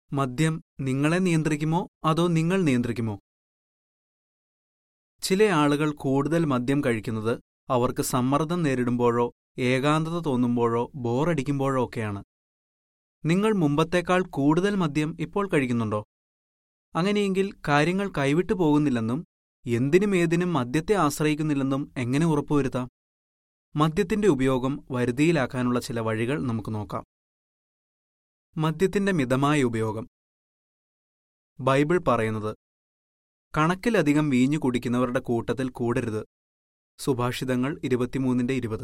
മദ്യം നിങ്ങളെ നിയന്ത്രിക്കുമോ അതോ നിങ്ങൾ നിയന്ത്രിക്കുമോ ചില ആളുകൾ കൂടുതൽ മദ്യം കഴിക്കുന്നത് അവർക്ക് സമ്മർദ്ദം നേരിടുമ്പോഴോ ഏകാന്തത തോന്നുമ്പോഴോ ബോറടിക്കുമ്പോഴോ ഒക്കെയാണ് നിങ്ങൾ മുമ്പത്തേക്കാൾ കൂടുതൽ മദ്യം ഇപ്പോൾ കഴിക്കുന്നുണ്ടോ അങ്ങനെയെങ്കിൽ കാര്യങ്ങൾ കൈവിട്ടു പോകുന്നില്ലെന്നും എന്തിനും ഏതിനും മദ്യത്തെ ആശ്രയിക്കുന്നില്ലെന്നും എങ്ങനെ ഉറപ്പുവരുത്താം മദ്യത്തിന്റെ ഉപയോഗം വരുതിയിലാക്കാനുള്ള ചില വഴികൾ നമുക്ക് നോക്കാം മദ്യത്തിന്റെ മിതമായ ഉപയോഗം ബൈബിൾ പറയുന്നത് കണക്കിലധികം വീഞ്ഞു കുടിക്കുന്നവരുടെ കൂട്ടത്തിൽ കൂടരുത് സുഭാഷിതങ്ങൾ ഇരുപത്തിമൂന്നിന്റെ ഇരുപത്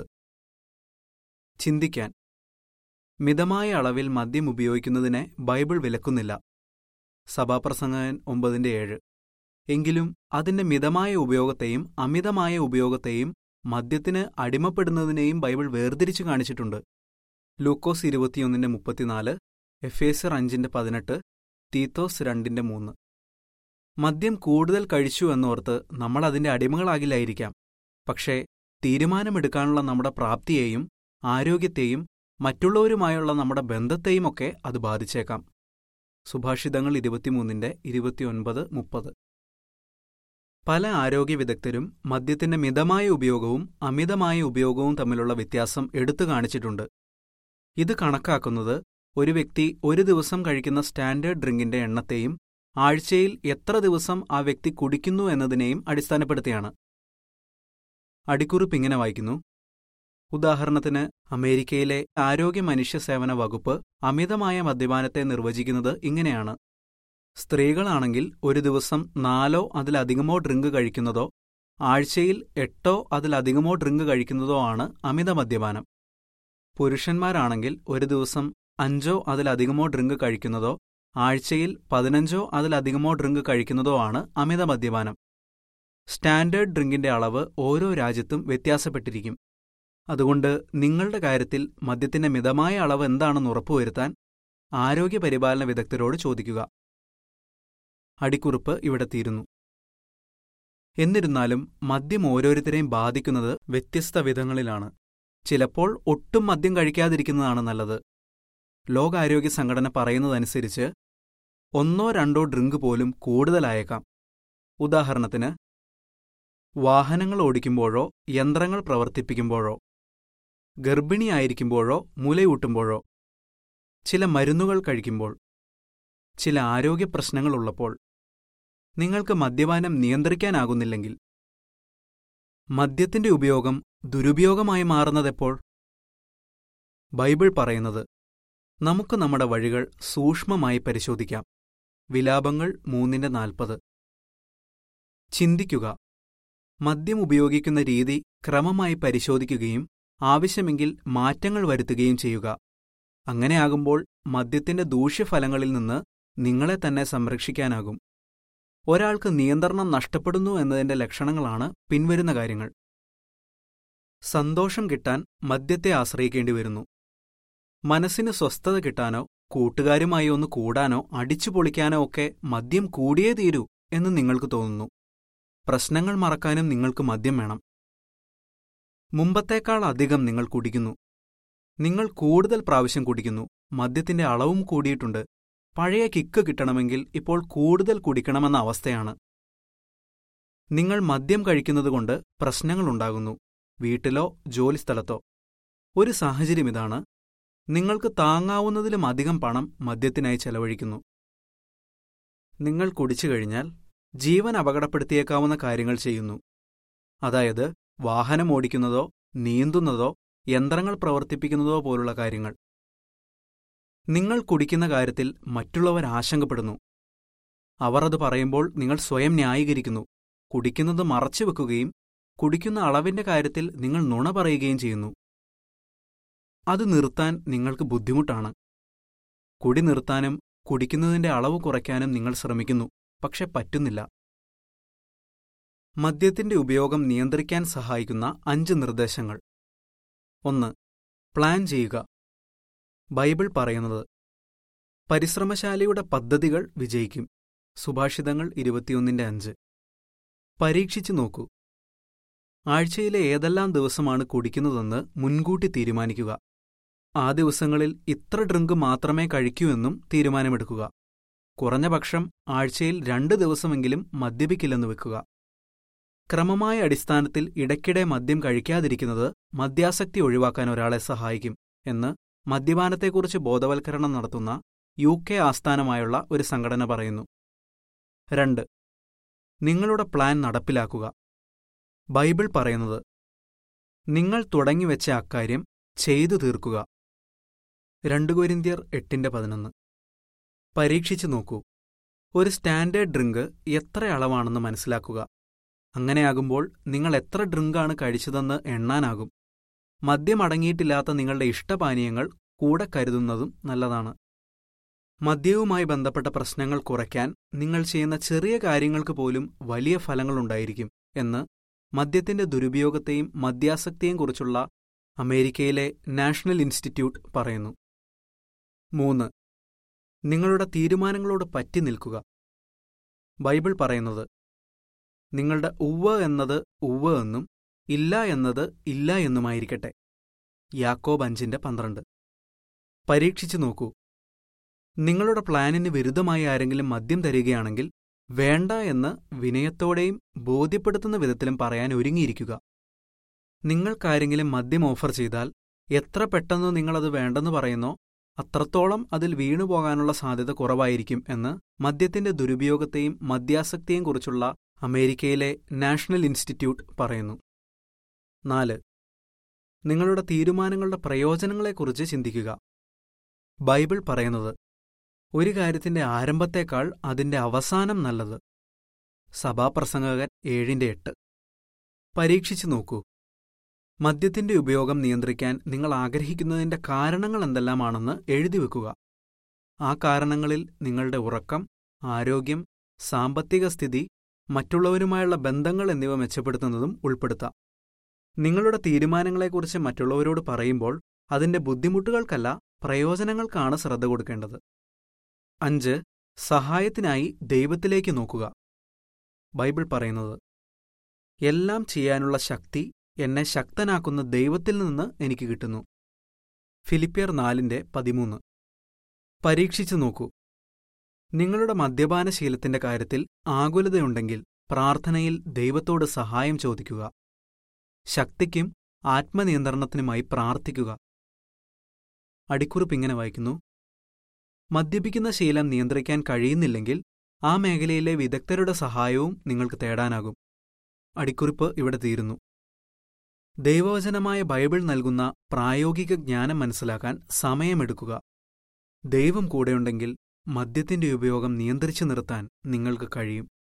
ചിന്തിക്കാൻ മിതമായ അളവിൽ മദ്യം ഉപയോഗിക്കുന്നതിനെ ബൈബിൾ വിലക്കുന്നില്ല സഭാപ്രസംഗകൻ ഒമ്പതിന്റെ ഏഴ് എങ്കിലും അതിന്റെ മിതമായ ഉപയോഗത്തെയും അമിതമായ ഉപയോഗത്തെയും മദ്യത്തിന് അടിമപ്പെടുന്നതിനെയും ബൈബിൾ വേർതിരിച്ചു കാണിച്ചിട്ടുണ്ട് ലൂക്കോസ് ഇരുപത്തിയൊന്നിന്റെ മുപ്പത്തിനാല് എഫേസർ അഞ്ചിന്റെ പതിനെട്ട് തീത്തോസ് രണ്ടിന്റെ മൂന്ന് മദ്യം കൂടുതൽ കഴിച്ചു എന്നോർത്ത് നമ്മൾ അതിന്റെ അടിമകളാകില്ലായിരിക്കാം പക്ഷേ തീരുമാനമെടുക്കാനുള്ള നമ്മുടെ പ്രാപ്തിയെയും ആരോഗ്യത്തെയും മറ്റുള്ളവരുമായുള്ള നമ്മുടെ ബന്ധത്തെയുമൊക്കെ അത് ബാധിച്ചേക്കാം സുഭാഷിതങ്ങൾ ഇരുപത്തിമൂന്നിന്റെ ഇരുപത്തിയൊൻപത് മുപ്പത് പല ആരോഗ്യ വിദഗ്ധരും മദ്യത്തിന്റെ മിതമായ ഉപയോഗവും അമിതമായ ഉപയോഗവും തമ്മിലുള്ള വ്യത്യാസം എടുത്തു കാണിച്ചിട്ടുണ്ട് ഇത് കണക്കാക്കുന്നത് ഒരു വ്യക്തി ഒരു ദിവസം കഴിക്കുന്ന സ്റ്റാൻഡേർഡ് ഡ്രിങ്കിന്റെ എണ്ണത്തെയും ആഴ്ചയിൽ എത്ര ദിവസം ആ വ്യക്തി കുടിക്കുന്നു എന്നതിനെയും അടിസ്ഥാനപ്പെടുത്തിയാണ് അടിക്കുറിപ്പ് ഇങ്ങനെ വായിക്കുന്നു ഉദാഹരണത്തിന് അമേരിക്കയിലെ ആരോഗ്യ മനുഷ്യ സേവന വകുപ്പ് അമിതമായ മദ്യപാനത്തെ നിർവചിക്കുന്നത് ഇങ്ങനെയാണ് സ്ത്രീകളാണെങ്കിൽ ഒരു ദിവസം നാലോ അതിലധികമോ ഡ്രിങ്ക് കഴിക്കുന്നതോ ആഴ്ചയിൽ എട്ടോ അതിലധികമോ ഡ്രിങ്ക് കഴിക്കുന്നതോ ആണ് അമിത മദ്യപാനം പുരുഷന്മാരാണെങ്കിൽ ഒരു ദിവസം അഞ്ചോ അതിലധികമോ ഡ്രിങ്ക് കഴിക്കുന്നതോ ആഴ്ചയിൽ പതിനഞ്ചോ അതിലധികമോ ഡ്രിങ്ക് കഴിക്കുന്നതോ ആണ് അമിത മദ്യപാനം സ്റ്റാൻഡേർഡ് ഡ്രിങ്കിന്റെ അളവ് ഓരോ രാജ്യത്തും വ്യത്യാസപ്പെട്ടിരിക്കും അതുകൊണ്ട് നിങ്ങളുടെ കാര്യത്തിൽ മദ്യത്തിന്റെ മിതമായ അളവ് എന്താണെന്ന് ഉറപ്പുവരുത്താൻ ആരോഗ്യ പരിപാലന വിദഗ്ധരോട് ചോദിക്കുക അടിക്കുറിപ്പ് ഇവിടെ തീരുന്നു എന്നിരുന്നാലും മദ്യം ഓരോരുത്തരെയും ബാധിക്കുന്നത് വ്യത്യസ്ത വിധങ്ങളിലാണ് ചിലപ്പോൾ ഒട്ടും മദ്യം കഴിക്കാതിരിക്കുന്നതാണ് നല്ലത് ലോകാരോഗ്യ സംഘടന പറയുന്നതനുസരിച്ച് ഒന്നോ രണ്ടോ ഡ്രിങ്ക് പോലും കൂടുതലായേക്കാം ഉദാഹരണത്തിന് വാഹനങ്ങൾ ഓടിക്കുമ്പോഴോ യന്ത്രങ്ങൾ പ്രവർത്തിപ്പിക്കുമ്പോഴോ ഗർഭിണിയായിരിക്കുമ്പോഴോ മുലയൂട്ടുമ്പോഴോ ചില മരുന്നുകൾ കഴിക്കുമ്പോൾ ചില ആരോഗ്യ പ്രശ്നങ്ങളുള്ളപ്പോൾ നിങ്ങൾക്ക് മദ്യപാനം നിയന്ത്രിക്കാനാകുന്നില്ലെങ്കിൽ മദ്യത്തിന്റെ ഉപയോഗം ദുരുപയോഗമായി മാറുന്നതെപ്പോൾ ബൈബിൾ പറയുന്നത് നമുക്ക് നമ്മുടെ വഴികൾ സൂക്ഷ്മമായി പരിശോധിക്കാം വിലാപങ്ങൾ മൂന്നിന്റെ നാൽപ്പത് ചിന്തിക്കുക മദ്യം ഉപയോഗിക്കുന്ന രീതി ക്രമമായി പരിശോധിക്കുകയും ആവശ്യമെങ്കിൽ മാറ്റങ്ങൾ വരുത്തുകയും ചെയ്യുക അങ്ങനെയാകുമ്പോൾ മദ്യത്തിന്റെ ദൂഷ്യഫലങ്ങളിൽ നിന്ന് നിങ്ങളെ തന്നെ സംരക്ഷിക്കാനാകും ഒരാൾക്ക് നിയന്ത്രണം നഷ്ടപ്പെടുന്നു എന്നതിന്റെ ലക്ഷണങ്ങളാണ് പിൻവരുന്ന കാര്യങ്ങൾ സന്തോഷം കിട്ടാൻ മദ്യത്തെ ആശ്രയിക്കേണ്ടി വരുന്നു മനസ്സിന് സ്വസ്ഥത കിട്ടാനോ കൂട്ടുകാരുമായി ഒന്ന് കൂടാനോ അടിച്ചു പൊളിക്കാനോ ഒക്കെ മദ്യം കൂടിയേ തീരൂ എന്ന് നിങ്ങൾക്ക് തോന്നുന്നു പ്രശ്നങ്ങൾ മറക്കാനും നിങ്ങൾക്ക് മദ്യം വേണം മുമ്പത്തേക്കാൾ അധികം നിങ്ങൾ കുടിക്കുന്നു നിങ്ങൾ കൂടുതൽ പ്രാവശ്യം കുടിക്കുന്നു മദ്യത്തിന്റെ അളവും കൂടിയിട്ടുണ്ട് പഴയ കിക്ക് കിട്ടണമെങ്കിൽ ഇപ്പോൾ കൂടുതൽ കുടിക്കണമെന്ന അവസ്ഥയാണ് നിങ്ങൾ മദ്യം കഴിക്കുന്നതുകൊണ്ട് പ്രശ്നങ്ങളുണ്ടാകുന്നു വീട്ടിലോ ജോലിസ്ഥലത്തോ ഒരു സാഹചര്യം ഇതാണ് നിങ്ങൾക്ക് താങ്ങാവുന്നതിലും അധികം പണം മദ്യത്തിനായി ചെലവഴിക്കുന്നു നിങ്ങൾ കുടിച്ചു കഴിഞ്ഞാൽ ജീവൻ അപകടപ്പെടുത്തിയേക്കാവുന്ന കാര്യങ്ങൾ ചെയ്യുന്നു അതായത് വാഹനം ഓടിക്കുന്നതോ നീന്തുന്നതോ യന്ത്രങ്ങൾ പ്രവർത്തിപ്പിക്കുന്നതോ പോലുള്ള കാര്യങ്ങൾ നിങ്ങൾ കുടിക്കുന്ന കാര്യത്തിൽ മറ്റുള്ളവർ ആശങ്കപ്പെടുന്നു അവർ അത് പറയുമ്പോൾ നിങ്ങൾ സ്വയം ന്യായീകരിക്കുന്നു കുടിക്കുന്നത് മറച്ചുവെക്കുകയും കുടിക്കുന്ന അളവിന്റെ കാര്യത്തിൽ നിങ്ങൾ നുണ പറയുകയും ചെയ്യുന്നു അത് നിർത്താൻ നിങ്ങൾക്ക് ബുദ്ധിമുട്ടാണ് കുടി നിർത്താനും കുടിക്കുന്നതിന്റെ അളവ് കുറയ്ക്കാനും നിങ്ങൾ ശ്രമിക്കുന്നു പക്ഷെ പറ്റുന്നില്ല മദ്യത്തിന്റെ ഉപയോഗം നിയന്ത്രിക്കാൻ സഹായിക്കുന്ന അഞ്ച് നിർദ്ദേശങ്ങൾ ഒന്ന് പ്ലാൻ ചെയ്യുക ബൈബിൾ പറയുന്നത് പരിശ്രമശാലിയുടെ പദ്ധതികൾ വിജയിക്കും സുഭാഷിതങ്ങൾ ഇരുപത്തിയൊന്നിന്റെ അഞ്ച് പരീക്ഷിച്ചു നോക്കൂ ആഴ്ചയിലെ ഏതെല്ലാം ദിവസമാണ് കുടിക്കുന്നതെന്ന് മുൻകൂട്ടി തീരുമാനിക്കുക ആ ദിവസങ്ങളിൽ ഇത്ര ഡ്രിങ്ക് മാത്രമേ കഴിക്കൂ എന്നും തീരുമാനമെടുക്കുക കുറഞ്ഞപക്ഷം ആഴ്ചയിൽ രണ്ട് ദിവസമെങ്കിലും മദ്യപിക്കില്ലെന്ന് വെക്കുക ക്രമമായ അടിസ്ഥാനത്തിൽ ഇടയ്ക്കിടെ മദ്യം കഴിക്കാതിരിക്കുന്നത് മദ്യാസക്തി ഒഴിവാക്കാൻ ഒരാളെ സഹായിക്കും എന്ന് മദ്യപാനത്തെക്കുറിച്ച് ബോധവൽക്കരണം നടത്തുന്ന യു കെ ആസ്ഥാനമായുള്ള ഒരു സംഘടന പറയുന്നു രണ്ട് നിങ്ങളുടെ പ്ലാൻ നടപ്പിലാക്കുക ബൈബിൾ പറയുന്നത് നിങ്ങൾ തുടങ്ങിവെച്ച അക്കാര്യം ചെയ്തു തീർക്കുക രണ്ട് കൊരിന്ത്യർ എട്ടിന്റെ പതിനൊന്ന് പരീക്ഷിച്ചു നോക്കൂ ഒരു സ്റ്റാൻഡേർഡ് ഡ്രിങ്ക് എത്ര അളവാണെന്ന് മനസ്സിലാക്കുക അങ്ങനെയാകുമ്പോൾ നിങ്ങൾ എത്ര ഡ്രിങ്കാണ് കഴിച്ചതെന്ന് എണ്ണാനാകും മദ്യം അടങ്ങിയിട്ടില്ലാത്ത നിങ്ങളുടെ ഇഷ്ടപാനീയങ്ങൾ കൂടെ കരുതുന്നതും നല്ലതാണ് മദ്യവുമായി ബന്ധപ്പെട്ട പ്രശ്നങ്ങൾ കുറയ്ക്കാൻ നിങ്ങൾ ചെയ്യുന്ന ചെറിയ കാര്യങ്ങൾക്ക് പോലും വലിയ ഫലങ്ങളുണ്ടായിരിക്കും എന്ന് മദ്യത്തിന്റെ ദുരുപയോഗത്തെയും മദ്യാസക്തിയെയും കുറിച്ചുള്ള അമേരിക്കയിലെ നാഷണൽ ഇൻസ്റ്റിറ്റ്യൂട്ട് പറയുന്നു മൂന്ന് നിങ്ങളുടെ തീരുമാനങ്ങളോട് പറ്റി നിൽക്കുക ബൈബിൾ പറയുന്നത് നിങ്ങളുടെ ഉവ്വ് എന്നത് ഉവ്വ് എന്നും ഇല്ല എന്നത് ഇല്ല എന്നുമായിരിക്കട്ടെ യാക്കോബ് അഞ്ചിന്റെ പന്ത്രണ്ട് പരീക്ഷിച്ചു നോക്കൂ നിങ്ങളുടെ പ്ലാനിന് വിരുദ്ധമായി ആരെങ്കിലും മദ്യം തരികയാണെങ്കിൽ വേണ്ട എന്ന് വിനയത്തോടെയും ബോധ്യപ്പെടുത്തുന്ന വിധത്തിലും പറയാൻ ഒരുങ്ങിയിരിക്കുക നിങ്ങൾക്കാരെങ്കിലും മദ്യം ഓഫർ ചെയ്താൽ എത്ര പെട്ടെന്ന് നിങ്ങളത് വേണ്ടെന്ന് പറയുന്നോ അത്രത്തോളം അതിൽ വീണുപോകാനുള്ള സാധ്യത കുറവായിരിക്കും എന്ന് മദ്യത്തിന്റെ ദുരുപയോഗത്തെയും മദ്യാസക്തിയെയും കുറിച്ചുള്ള അമേരിക്കയിലെ നാഷണൽ ഇൻസ്റ്റിറ്റ്യൂട്ട് പറയുന്നു നാല് നിങ്ങളുടെ തീരുമാനങ്ങളുടെ പ്രയോജനങ്ങളെക്കുറിച്ച് ചിന്തിക്കുക ബൈബിൾ പറയുന്നത് ഒരു കാര്യത്തിന്റെ ആരംഭത്തേക്കാൾ അതിന്റെ അവസാനം നല്ലത് സഭാപ്രസംഗകൻ ഏഴിന്റെ എട്ട് പരീക്ഷിച്ചു നോക്കൂ മദ്യത്തിന്റെ ഉപയോഗം നിയന്ത്രിക്കാൻ നിങ്ങൾ ആഗ്രഹിക്കുന്നതിന്റെ കാരണങ്ങൾ എന്തെല്ലാമാണെന്ന് എഴുതി വെക്കുക ആ കാരണങ്ങളിൽ നിങ്ങളുടെ ഉറക്കം ആരോഗ്യം സാമ്പത്തിക സ്ഥിതി മറ്റുള്ളവരുമായുള്ള ബന്ധങ്ങൾ എന്നിവ മെച്ചപ്പെടുത്തുന്നതും ഉൾപ്പെടുത്താം നിങ്ങളുടെ തീരുമാനങ്ങളെക്കുറിച്ച് മറ്റുള്ളവരോട് പറയുമ്പോൾ അതിന്റെ ബുദ്ധിമുട്ടുകൾക്കല്ല പ്രയോജനങ്ങൾക്കാണ് ശ്രദ്ധ കൊടുക്കേണ്ടത് അഞ്ച് സഹായത്തിനായി ദൈവത്തിലേക്ക് നോക്കുക ബൈബിൾ പറയുന്നത് എല്ലാം ചെയ്യാനുള്ള ശക്തി എന്നെ ശക്തനാക്കുന്ന ദൈവത്തിൽ നിന്ന് എനിക്ക് കിട്ടുന്നു ഫിലിപ്പിയർ നാലിന്റെ പതിമൂന്ന് പരീക്ഷിച്ചു നോക്കൂ നിങ്ങളുടെ മദ്യപാനശീലത്തിന്റെ കാര്യത്തിൽ ആകുലതയുണ്ടെങ്കിൽ പ്രാർത്ഥനയിൽ ദൈവത്തോട് സഹായം ചോദിക്കുക ശക്തിക്കും ആത്മനിയന്ത്രണത്തിനുമായി പ്രാർത്ഥിക്കുക അടിക്കുറിപ്പ് ഇങ്ങനെ വായിക്കുന്നു മദ്യപിക്കുന്ന ശീലം നിയന്ത്രിക്കാൻ കഴിയുന്നില്ലെങ്കിൽ ആ മേഖലയിലെ വിദഗ്ധരുടെ സഹായവും നിങ്ങൾക്ക് തേടാനാകും അടിക്കുറിപ്പ് ഇവിടെ തീരുന്നു ദൈവവചനമായ ബൈബിൾ നൽകുന്ന പ്രായോഗിക ജ്ഞാനം മനസ്സിലാക്കാൻ സമയമെടുക്കുക ദൈവം കൂടെയുണ്ടെങ്കിൽ മദ്യത്തിന്റെ ഉപയോഗം നിയന്ത്രിച്ചു നിർത്താൻ നിങ്ങൾക്ക് കഴിയും